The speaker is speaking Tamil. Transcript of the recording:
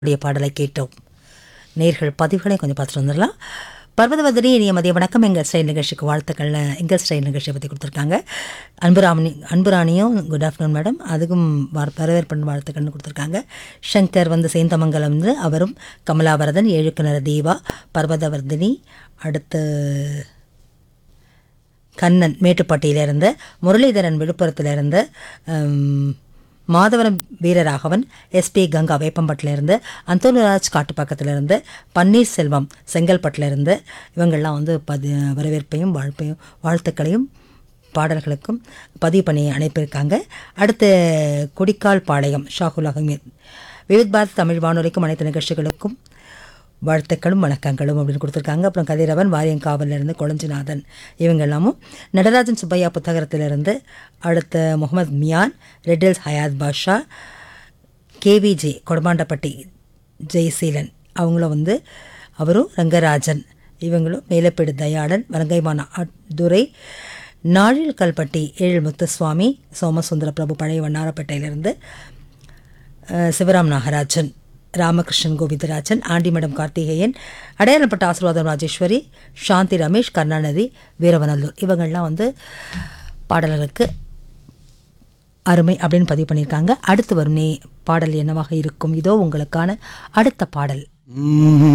உடைய பாடலை கேட்டோம் நேர்கள் பதிவுகளை கொஞ்சம் பார்த்துட்டு வந்துடலாம் பர்வதவதனி இனிய மதிய வணக்கம் எங்கள் ஸ்டைல் நிகழ்ச்சிக்கு வாழ்த்துக்கள் எங்கள் ஸ்டைல் நிகழ்ச்சியை பற்றி கொடுத்துருக்காங்க அன்புராமணி அன்புராணியும் குட் ஆஃப்டர்நூன் மேடம் அதுக்கும் வார் வரவேற்பு வாழ்த்துக்கள்னு கொடுத்துருக்காங்க சங்கர் வந்து சேந்தமங்கலம் வந்து அவரும் கமலாவரதன் எழுக்குனர் தீபா பர்வதவர்தினி அடுத்து கண்ணன் மேட்டுப்பட்டியிலிருந்து முரளிதரன் விழுப்புரத்திலிருந்து ஹம், மாதவரம் வீரராகவன் எஸ்பி கங்கா வேப்பம்பட்டிலிருந்து அந்தோனிராஜ் காட்டுப்பாக்கத்திலிருந்து பன்னீர்செல்வம் செங்கல்பட்டிலிருந்து இவங்கெல்லாம் வந்து பதி வரவேற்பையும் வாழ்ப்பையும் வாழ்த்துக்களையும் பாடல்களுக்கும் பதிவு பண்ணி அனுப்பியிருக்காங்க அடுத்து கொடிக்கால் பாளையம் ஷாகுல் அகமீத் விவித் பாரத் தமிழ் வானொலிக்கும் அனைத்து நிகழ்ச்சிகளுக்கும் வாழ்த்துக்களும் வணக்கங்களும் அப்படின்னு கொடுத்துருக்காங்க அப்புறம் கதிரவன் வாரியங்காவிலிருந்து கொளஞ்சிநாதன் இவங்க எல்லாமும் நடராஜன் சுப்பையா புத்தகத்திலிருந்து அடுத்த முகமது மியான் ரெட்டில்ஸ் ஹயாத் பாஷா கேவிஜே கொடமாண்டப்பட்டி ஜெயசீலன் அவங்களும் வந்து அவரும் ரங்கராஜன் இவங்களும் மேலப்பேடு தயாளன் வலங்கைமான துரை நாழில் கல்பட்டி ஏழு முத்துசுவாமி சோமசுந்தர பிரபு பழைய வண்ணாரப்பேட்டையிலிருந்து அஹ், சிவராம் நாகராஜன் ராமகிருஷ்ணன் கோவிந்தராஜன் ஆண்டிமடம் கார்த்திகேயன் அடையாளப்பட்ட ஆசீர்வாதம் ராஜேஸ்வரி சாந்தி ரமேஷ் கருணாநிதி வீரவநல்லூர் இவங்கள்லாம் வந்து பாடல்களுக்கு அருமை அப்படின்னு பதிவு பண்ணியிருக்காங்க அடுத்து வரும் நே பாடல் என்னவாக இருக்கும் இதோ உங்களுக்கான அடுத்த பாடல்